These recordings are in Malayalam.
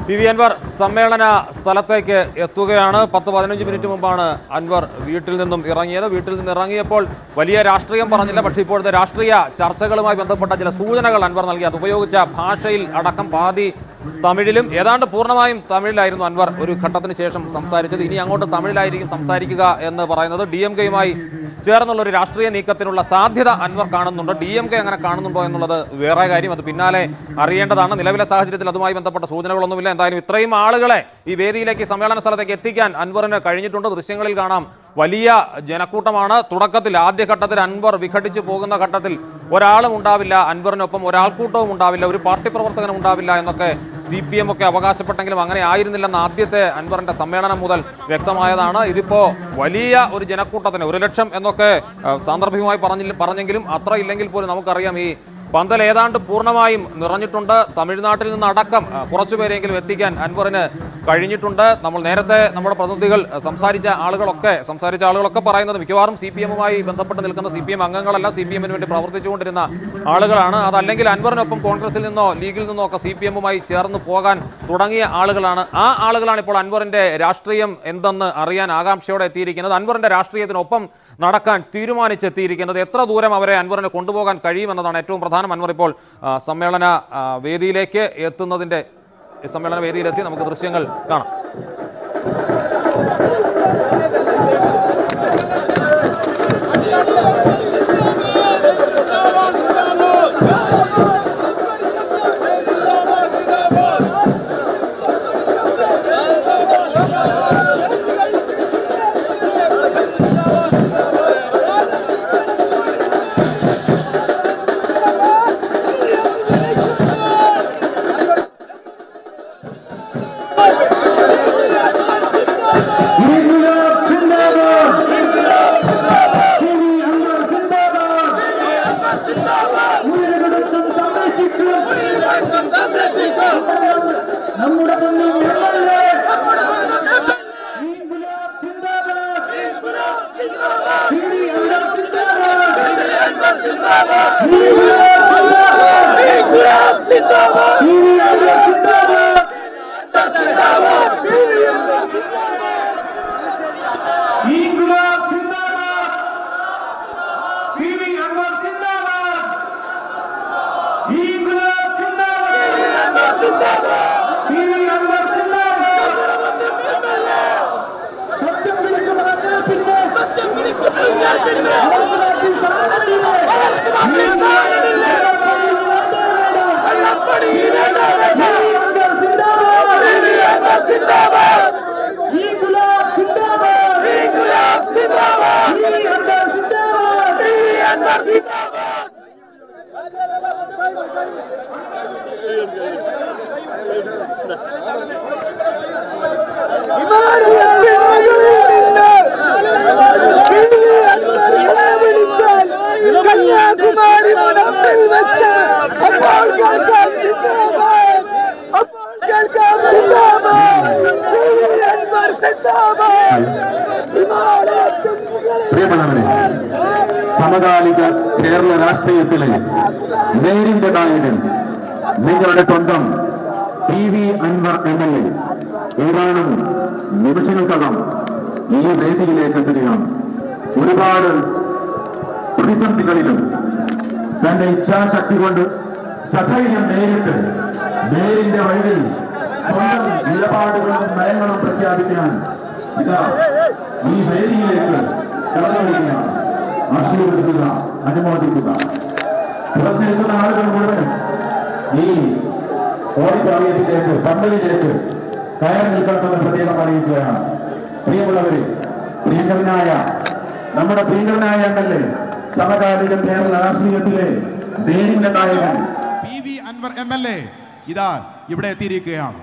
പി വി അൻവർ സമ്മേളന സ്ഥലത്തേക്ക് എത്തുകയാണ് പത്ത് പതിനഞ്ച് മിനിറ്റ് മുമ്പാണ് അൻവർ വീട്ടിൽ നിന്നും ഇറങ്ങിയത് വീട്ടിൽ നിന്ന് ഇറങ്ങിയപ്പോൾ വലിയ രാഷ്ട്രീയം പറഞ്ഞില്ല പക്ഷേ ഇപ്പോഴത്തെ രാഷ്ട്രീയ ചർച്ചകളുമായി ബന്ധപ്പെട്ട ചില സൂചനകൾ അൻവർ നൽകി അത് ഉപയോഗിച്ച ഭാഷയിൽ അടക്കം പാതി തമിഴിലും ഏതാണ്ട് പൂർണ്ണമായും തമിഴിലായിരുന്നു അൻവർ ഒരു ഘട്ടത്തിന് ശേഷം സംസാരിച്ചത് ഇനി അങ്ങോട്ട് തമിഴിലായിരിക്കും സംസാരിക്കുക എന്ന് പറയുന്നത് ഡി എം കെയുമായി ചേർന്നുള്ള ഒരു രാഷ്ട്രീയ നീക്കത്തിനുള്ള സാധ്യത അൻവർ കാണുന്നുണ്ട് ഡി എം കെ അങ്ങനെ കാണുന്നുണ്ടോ എന്നുള്ളത് വേറെ കാര്യം അത് പിന്നാലെ അറിയേണ്ടതാണ് നിലവിലെ സാഹചര്യത്തിൽ അതുമായി ബന്ധപ്പെട്ട സൂചനകളൊന്നുമില്ല എന്തായാലും ഇത്രയും ആളുകളെ ഈ വേദിയിലേക്ക് സമ്മേളന സ്ഥലത്തേക്ക് എത്തിക്കാൻ അൻവറിന് കഴിഞ്ഞിട്ടുണ്ട് ദൃശ്യങ്ങളിൽ കാണാം വലിയ ജനക്കൂട്ടമാണ് തുടക്കത്തിൽ ആദ്യഘട്ടത്തിൽ അൻവർ വിഘടിച്ചു പോകുന്ന ഘട്ടത്തിൽ ഒരാളും ഉണ്ടാവില്ല അൻവറിനൊപ്പം ഒരാൾക്കൂട്ടവും ഉണ്ടാവില്ല ഒരു പാർട്ടി പ്രവർത്തകനും ഉണ്ടാവില്ല എന്നൊക്കെ സി പി എം ഒക്കെ അവകാശപ്പെട്ടെങ്കിലും അങ്ങനെ ആയിരുന്നില്ലെന്ന് ആദ്യത്തെ അൻവറിന്റെ സമ്മേളനം മുതൽ വ്യക്തമായതാണ് ഇതിപ്പോ വലിയ ഒരു ജനക്കൂട്ടത്തിന് ഒരു ലക്ഷം എന്നൊക്കെ ആ, സാന്ദർഭികമായി പറഞ്ഞില്ല പറഞ്ഞെങ്കിലും അത്ര ഇല്ലെങ്കിൽ പോലും നമുക്കറിയാം ഈ പന്തൽ ഏതാണ്ട് പൂർണ്ണമായും നിറഞ്ഞിട്ടുണ്ട് തമിഴ്നാട്ടിൽ നിന്ന് അടക്കം ആ, കുറച്ചുപേരെങ്കിലും എത്തിക്കാൻ അൻവറിന് കഴിഞ്ഞിട്ടുണ്ട് നമ്മൾ നേരത്തെ നമ്മുടെ പ്രതിനിധികൾ ആ, സംസാരിച്ച ആളുകളൊക്കെ സംസാരിച്ച ആളുകളൊക്കെ പറയുന്നത് മിക്കവാറും സി പി എമ്മുമായി ബന്ധപ്പെട്ട് നിൽക്കുന്ന സി പി എം അംഗങ്ങളല്ല സി പി എമ്മിന് വേണ്ടി പ്രവർത്തിച്ചുകൊണ്ടിരുന്ന ആളുകളാണ് അതല്ലെങ്കിൽ അൻവറിനൊപ്പം കോൺഗ്രസിൽ നിന്നോ ലീഗിൽ നിന്നോ ഒക്കെ സി പി എമ്മുമായി ചേർന്ന് പോകാൻ തുടങ്ങിയ ആളുകളാണ് ആ ആളുകളാണ് ഇപ്പോൾ അൻവറിന്റെ രാഷ്ട്രീയം എന്തെന്ന് അറിയാൻ ആകാംക്ഷയോടെ എത്തിയിരിക്കുന്നത് അൻവറിന്റെ രാഷ്ട്രീയത്തിനൊപ്പം നടക്കാൻ തീരുമാനിച്ചെത്തിയിരിക്കുന്നത് എത്ര ദൂരം അവരെ അൻവറിനെ കൊണ്ടുപോകാൻ കഴിയുമെന്നതാണ് ഏറ്റവും പ്രധാനം അൻവർ ഇപ്പോൾ ആ, സമ്മേളന ആ, വേദിയിലേക്ക് എത്തുന്നതിന്റെ സമ്മേളന വേദിയിലെത്തി നമുക്ക് ദൃശ്യങ്ങൾ കാണാം ഇൻകുലാബ് സിന്ദാബാദ് ശ്രീ അൻവർ സിന്ദാബാദ് ഉയരടുത്തും സംരക്ഷിക്കും നമ്മുടെ മുന്നിൽ എംഎൽഎ ഇൻകുലാബ് സിന്ദാബാദ് ശ്രീ അൻവർ സിന്ദാബാദ് ഇൻകുലാബ് സിന്ദാബാദ് ശ്രീ അൻവർ സിന്ദാബാദ് ഇൻകുലാബ് സിന്ദാബാദ് പി വി അൻവർ സിന്ദാബാദ് ഇൻകുലാബ് സിന്ദാബാദ് പി വി അൻവർ സിന്ദാബാദ് സത്യം വിളിച്ചു പറഞ്ഞാൽ പിന്നെ അവർക്ക് നാട്ടിൽ കാണുന്നില്ലേ? പി വി അൻവർ സിന്ദാബാദ് ഇൻകുലാബ് സിന്ദാബാദ് പി വി അൻവർ സിന്ദാബാദ് കന്യാകുമാരി മുനമ്പിൽ വെച്ച് അപ്പോൾ കേൾക്കാം സിന്ദാബാദ് അപ്പോൾ കേൾക്കാം സിന്ദാബാദ് അൻവർ സിന്ദാബാദ് ഹിമാലയത്തിൻ മുകളിൽ പ്രിയപ്പെട്ടവരെ സമകാലിക കേരള രാഷ്ട്രീയത്തിലെ നേരിന്റെ നായകൻ നിങ്ങളുടെ സ്വന്തം P V Anvar M L A ഏതാനും നിമിഷങ്ങൾക്കകം ഈ വേദിയിലേക്ക് എത്തുകയാണ് ഒരുപാട് പ്രതിസന്ധികളിലും തന്റെ ഇച്ഛാശക്തി കൊണ്ട് സധൈര്യം നേരിട്ട് നേരിന്റെ വഴിയിൽ സ്വന്തം നിലപാടുകളും നയങ്ങളും പ്രഖ്യാപിക്കാൻ ഇതാ ഈ വേദിയിലേക്ക് കടന്നു വരികയാണ് ആശീർവദിക്കുക അനുമോദിക്കുക പുറത്ത് നിൽക്കുന്ന ആളുകൾ മുഴുവനും ഈ ഓഡിറ്റോറിയത്തിലേക്ക് പന്തലിലേക്ക് കയറി നിൽക്കണമെന്ന് പ്രത്യേകം അറിയിക്കുകയാണ് പ്രിയമുള്ളവരെ പ്രിയങ്കരനായ നമ്മുടെ പ്രിയങ്കരനായ എം എൽ എ സമകാലിക കേരള രാഷ്ട്രീയത്തിലെ നേരിന്റെ നായകൻ P V Anvar M L A ഇതാ ഇവിടെ എത്തിയിരിക്കുകയാണ്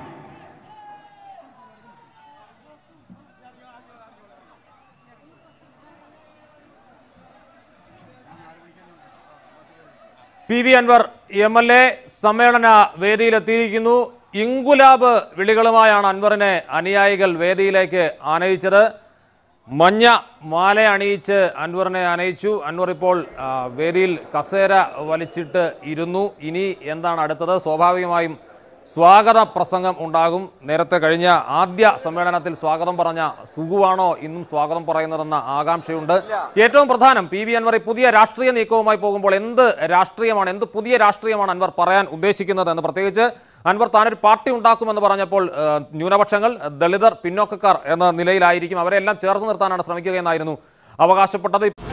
P V Anvar M L A സമ്മേളന വേദിയിലെത്തിയിരിക്കുന്നു ഇങ്കുലാബ് വിളികളുമായാണ് അൻവറിനെ അനുയായികൾ വേദിയിലേക്ക് ആനയിച്ചത് മഞ്ഞ മാല അണിയിച്ച് അൻവറിനെ അനയിച്ചു അൻവർ ഇപ്പോൾ ആ, വേദിയിൽ കസേര വലിച്ചിട്ട് ഇരുന്നു ഇനി എന്താണ് അടുത്തത് സ്വാഭാവികമായും സ്വാഗത പ്രസംഗം ഉണ്ടാകും നേരത്തെ കഴിഞ്ഞ ആദ്യ സമ്മേളനത്തിൽ സ്വാഗതം പറഞ്ഞ സുഗുവാണോ ഇന്നും സ്വാഗതം പറയുന്നതെന്ന ആകാംക്ഷയുണ്ട് ഏറ്റവും പ്രധാനം പി വി അൻവർ ഈ പുതിയ രാഷ്ട്രീയ നീക്കവുമായി പോകുമ്പോൾ എന്ത് രാഷ്ട്രീയമാണ് എന്ത് പുതിയ രാഷ്ട്രീയമാണ് അൻവർ പറയാൻ ഉദ്ദേശിക്കുന്നത് എന്ന് പ്രത്യേകിച്ച് അൻവർ താനൊരു പാർട്ടി ഉണ്ടാക്കുമെന്ന് പറഞ്ഞപ്പോൾ ഏഹ്, ന്യൂനപക്ഷങ്ങൾ ദളിതർ പിന്നോക്കക്കാർ എന്ന നിലയിലായിരിക്കും അവരെല്ലാം ചേർത്ത് നിർത്താനാണ് ശ്രമിക്കുകയെന്നായിരുന്നു അവകാശപ്പെട്ടത്